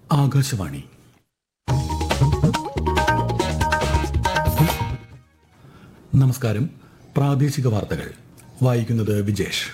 ആകാശവാണി നമസ്കാരം പ്രാദേശിക വാർത്തകൾ വായിക്കുന്നത് വിജേഷ്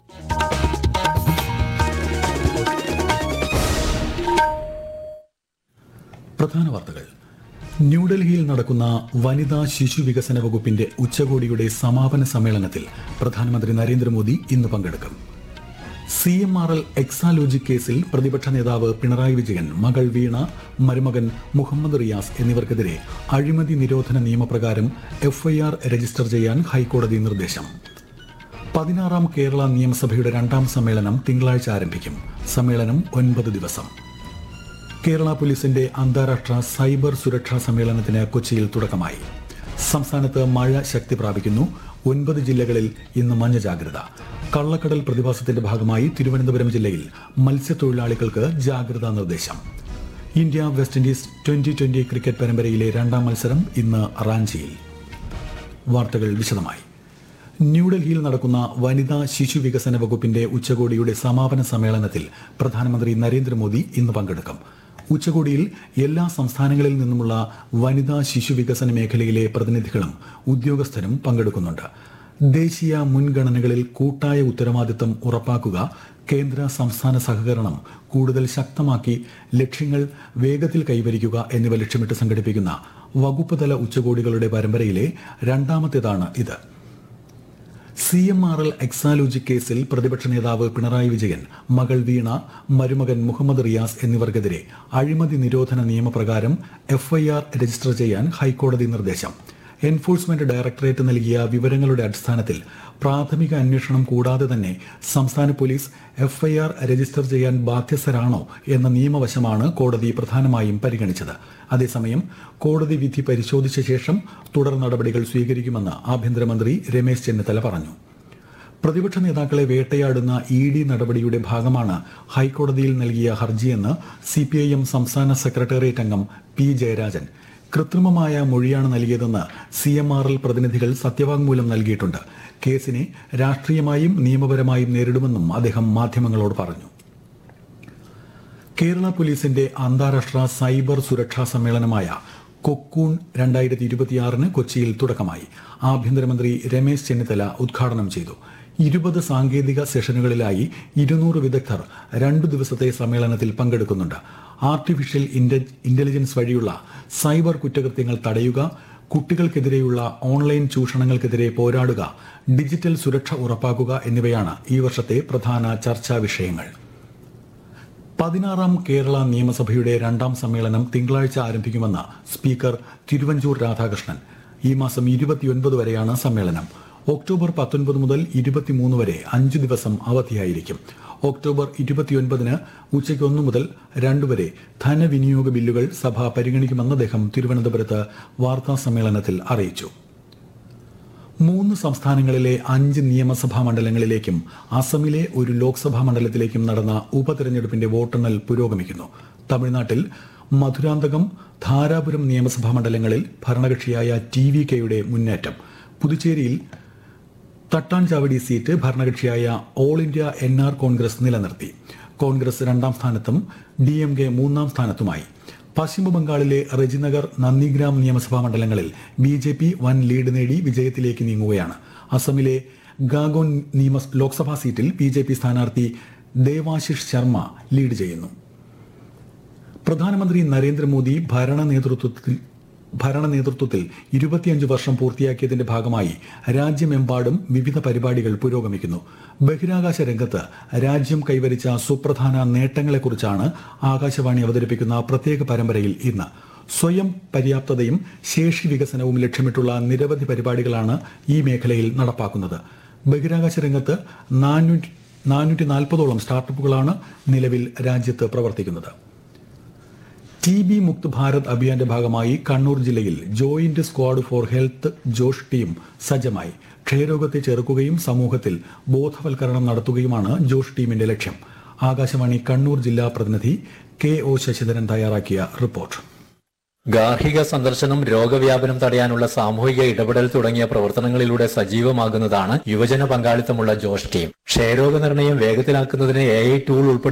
പ്രധാന വാർത്തകൾ ന്യൂഡൽഹിയിൽ നടക്കുന്ന വനിതാ ശിശു വികസന വകുപ്പിന്റെ ഉച്ചകോടിയുടെ സമാപന സമ്മേളനത്തിൽ പ്രധാനമന്ത്രി നരേന്ദ്രമോദി ഇന്ന് പങ്കെടുക്കും C M R L Exalogic കേസിൽ പ്രതിപക്ഷ നേതാവ് പിണറായി വിജയൻ മകൾ വീണ മരുമകൻ മുഹമ്മദ് റിയാസ് എന്നിവർക്കെതിരെ അഴിമതി നിരോധന നിയമപ്രകാരം എഫ്ഐആർ രജിസ്റ്റർ ചെയ്യാൻ ഹൈക്കോടതി നിർദ്ദേശം പതിനാറാം കേരള നിയമസഭയുടെ രണ്ടാം സമ്മേളനം തിങ്കളാഴ്ച ആരംഭിക്കും സമ്മേളനം ഒൻപത് ദിവസം കേരള പോലീസിന്റെ അന്താരാഷ്ട്ര സൈബർ സുരക്ഷാ സമ്മേളനത്തിന് കൊച്ചിയിൽ തുടക്കമായി സംസ്ഥാനത്ത് മഴ ശക്തി പ്രാപിക്കുന്നു ഒൻപത് ജില്ലകളിൽ ഇന്ന് മഞ്ഞ ജാഗ്രത കള്ളക്കടൽ പ്രതിഭാസത്തിന്റെ ഭാഗമായി തിരുവനന്തപുരം ജില്ലയിൽ മത്സ്യത്തൊഴിലാളികൾക്ക് ജാഗ്രതാ നിർദ്ദേശം India West Indies twenty twenty cricket പരമ്പരയിലെ രണ്ടാം മത്സരം ഇന്ന് റാഞ്ചിയിൽ വാർത്തകൾ വിശദമായി ന്യൂഡൽഹിയിൽ നടക്കുന്ന വനിതാ ശിശു വികസന വകുപ്പിന്റെ ഉച്ചകോടിയുടെ സമാപന സമ്മേളനത്തിൽ പ്രധാനമന്ത്രി നരേന്ദ്രമോദി ഇന്ന് പങ്കെടുക്കും ഉച്ചകോടിയിൽ എല്ലാ സംസ്ഥാനങ്ങളിൽ നിന്നുമുള്ള വനിതാ ശിശു വികസന മേഖലയിലെ പ്രതിനിധികളും ഉദ്യോഗസ്ഥരും പങ്കെടുക്കുന്നുണ്ട് ദേശീയ മുൻഗണനകളിൽ കൂട്ടായ ഉത്തരവാദിത്തം ഉറപ്പാക്കുക കേന്ദ്ര സംസ്ഥാന സഹകരണം കൂടുതൽ ശക്തമാക്കി ലക്ഷ്യങ്ങൾ വേഗത്തിൽ കൈവരിക്കുക എന്നിവ ലക്ഷ്യമിട്ട് സംഘടിപ്പിക്കുന്ന വകുപ്പ് തല ഉച്ചകോടികളുടെ പരമ്പരയിലെ രണ്ടാമത്തേതാണ് ഇത് C M R L Exalogic കേസിൽ പ്രതിപക്ഷ നേതാവ് പിണറായി വിജയൻ മകൾ വീണ മരുമകൻ മുഹമ്മദ് റിയാസ് എന്നിവർക്കെതിരെ അഴിമതി നിരോധന നിയമപ്രകാരം എഫ്ഐആർ രജിസ്റ്റർ ചെയ്യാൻ ഹൈക്കോടതി നിർദ്ദേശം എൻഫോഴ്സ്മെന്റ് ഡയറക്ടറേറ്റ് നൽകിയ വിവരങ്ങളുടെ അടിസ്ഥാനത്തിൽ പ്രാഥമിക അന്വേഷണം കൂടാതെ തന്നെ സംസ്ഥാന പോലീസ് എഫ്ഐആർ രജിസ്റ്റർ ചെയ്യാൻ ബാധ്യസ്ഥരാണോ എന്ന നിയമവശമാണ് കോടതി പ്രധാനമായും പരിഗണിച്ചത് അതേസമയം കോടതി വിധി പരിശോധിച്ച ശേഷം തുടർ നടപടികൾ സ്വീകരിക്കുമെന്ന് ആഭ്യന്തരമന്ത്രി രമേശ് ചെന്നിത്തല പറഞ്ഞു പ്രതിപക്ഷ നേതാക്കളെ വേട്ടയാടുന്ന ഇ ഡി നടപടിയുടെ ഭാഗമാണ് ഹൈക്കോടതിയിൽ നൽകിയ ഹർജിയെന്ന് സി പി ഐ എം സംസ്ഥാന സെക്രട്ടേറിയറ്റ് അംഗം പി ജയരാജൻ കൃത്രിമമായ മൊഴിയാണ് നൽകിയതെന്ന് സി എം ആർ എൽ പ്രതിനിധികൾ സത്യവാങ്മൂലം നൽകിയിട്ടുണ്ട് കേസിനെ രാഷ്ട്രീയമായും നിയമപരമായും നേരിടുമെന്നും അദ്ദേഹം മാധ്യമങ്ങളോട് പറഞ്ഞു കേരള പോലീസിന്റെ അന്താരാഷ്ട്ര സൈബർ സുരക്ഷാ സമ്മേളനമായ കൊക്കൂൺ രണ്ടായിരത്തി ഇരുപത്തിയാറിന് കൊച്ചിയിൽ തുടക്കമായി ആഭ്യന്തരമന്ത്രി രമേശ് ചെന്നിത്തല ഉദ്ഘാടനം ചെയ്തു ഇരുപത് സാങ്കേതിക സെഷനുകളിലായി ഇരുന്നൂറ് വിദഗ്ധർ രണ്ടു ദിവസത്തെ സമ്മേളനത്തിൽ പങ്കെടുക്കുന്നുണ്ട് ആർട്ടിഫിഷ്യൽ ഇന്റലിജൻസ് വഴിയുള്ള സൈബർ കുറ്റകൃത്യങ്ങൾ തടയുക കുട്ടികൾക്കെതിരെയുള്ള ഓൺലൈൻ ചൂഷണങ്ങൾക്കെതിരെ പോരാടുക ഡിജിറ്റൽ സുരക്ഷ ഉറപ്പാക്കുക എന്നിവയാണ് ഈ വർഷത്തെ പ്രധാന ചർച്ചാ വിഷയങ്ങൾ പതിനാറാം കേരള നിയമസഭയുടെ രണ്ടാം സമ്മേളനം തിങ്കളാഴ്ച ആരംഭിക്കുമെന്ന് സ്പീക്കർ തിരുവഞ്ചൂർ രാധാകൃഷ്ണൻ ഈ മാസം ഇരുപത്തിയൊൻപത് വരെയാണ് സമ്മേളനം ഒക്ടോബർ പത്തൊൻപത് മുതൽ ഇരുപത്തിമൂന്ന് വരെ അഞ്ചു ദിവസം അവധിയായിരിക്കും ഒക്ടോബർ ഇരുപത്തിയൊൻപതിന് ഉച്ചയ്ക്ക് ഒന്ന് മുതൽ രണ്ട് വരെ ധനവിനിയോഗ ബില്ലുകൾ സഭ പരിഗണിക്കുമെന്ന് അദ്ദേഹം തിരുവനന്തപുരത്ത് വാർത്താ സമ്മേളനത്തിൽ അറിയിച്ചു മൂന്ന് സംസ്ഥാനങ്ങളിലെ അഞ്ച് നിയമസഭാ മണ്ഡലങ്ങളിലേക്കും അസമിലെ ഒരു ലോക്സഭാ മണ്ഡലത്തിലേക്കും നടന്ന ഉപതെരഞ്ഞെടുപ്പിന്റെ വോട്ടെണ്ണൽ പുരോഗമിക്കുന്നു തമിഴ്നാട്ടിൽ മധുരാന്തകം ധാരാപുരം നിയമസഭാ മണ്ഡലങ്ങളിൽ ഭരണകക്ഷിയായ ടി വി കെയുടെ മുന്നേറ്റം പുതുച്ചേരിയിൽ തട്ടാൻചാവടി സീറ്റ് ഭരണകക്ഷിയായ all India N R Congress നിലനിർത്തി കോൺഗ്രസ് രണ്ടാം സ്ഥാനത്തും ഡി എം കെ മൂന്നാം സ്ഥാനത്തുമായി പശ്ചിമ ബംഗാളിലെ റെജിനഗർ നന്ദിഗ്രാം നിയമസഭാ മണ്ഡലങ്ങളിൽ ബി ജെ പി വൻ ലീഡ് നേടി വിജയത്തിലേക്ക് നീങ്ങുകയാണ് അസമിലെ ഗാഗോൺ നിയമ ലോക്സഭാ സീറ്റിൽ ബി ജെ പി സ്ഥാനാർത്ഥി ദേവാശിഷ് ശർമ്മ ലീഡ് ചെയ്യുന്നു പ്രധാനമന്ത്രി നരേന്ദ്രമോദി ഭരണ നേതൃത്വത്തിൽ ഭരണ നേതൃത്വത്തിൽ ഇരുപത്തിയഞ്ച് വർഷം പൂർത്തിയാക്കിയതിന്റെ ഭാഗമായി രാജ്യമെമ്പാടും വിവിധ പരിപാടികൾ പുരോഗമിക്കുന്നു ബഹിരാകാശ രംഗത്ത് രാജ്യം കൈവരിച്ച സുപ്രധാന നേട്ടങ്ങളെക്കുറിച്ചാണ് ആകാശവാണി അവതരിപ്പിക്കുന്ന പ്രത്യേക പരമ്പരയിൽ ഇന്ന് സ്വയം പര്യാപ്തതയും ശേഷി വികസനവും ലക്ഷ്യമിട്ടുള്ള നിരവധി പരിപാടികളാണ് ഈ മേഖലയിൽ നടപ്പാക്കുന്നത് ബഹിരാകാശ രംഗത്ത് നാനൂറ്റി നാനൂറ്റി നാൽപ്പതോളം സ്റ്റാർട്ടപ്പുകളാണ് നിലവിൽ രാജ്യത്ത് പ്രവർത്തിക്കുന്നത് ടി ബി മുക്ത് ഭാരത് അഭിയാന്റെ ഭാഗമായി കണ്ണൂർ ജില്ലയിൽ joint squad for health Josh team സജ്ജമായി ക്ഷയരോഗത്തെ ചെറുക്കുകയും സമൂഹത്തിൽ ബോധവൽക്കരണം നടത്തുകയുമാണ് ജോഷ് ടീമിന്റെ ലക്ഷ്യം ആകാശവാണി കണ്ണൂർ ജില്ലാ പ്രതിനിധി കെ ഒ ശശിധരൻ തയ്യാറാക്കിയ റിപ്പോർട്ട് ഗാർഹിക സന്ദർശനം രോഗവ്യാപനം തടയാനുള്ള സാമൂഹിക ഇടപെടൽ തുടങ്ങിയ പ്രവർത്തനങ്ങളിലൂടെ സജീവമാകുന്നതാണ് യുവജന പങ്കാളിത്തമുള്ള ജോഷ് ടീം ക്ഷയരോഗ നിർണയം വേഗത്തിലാക്കുന്നതിന് എ ഐ ടൂൾ ഉൾപ്പെടെ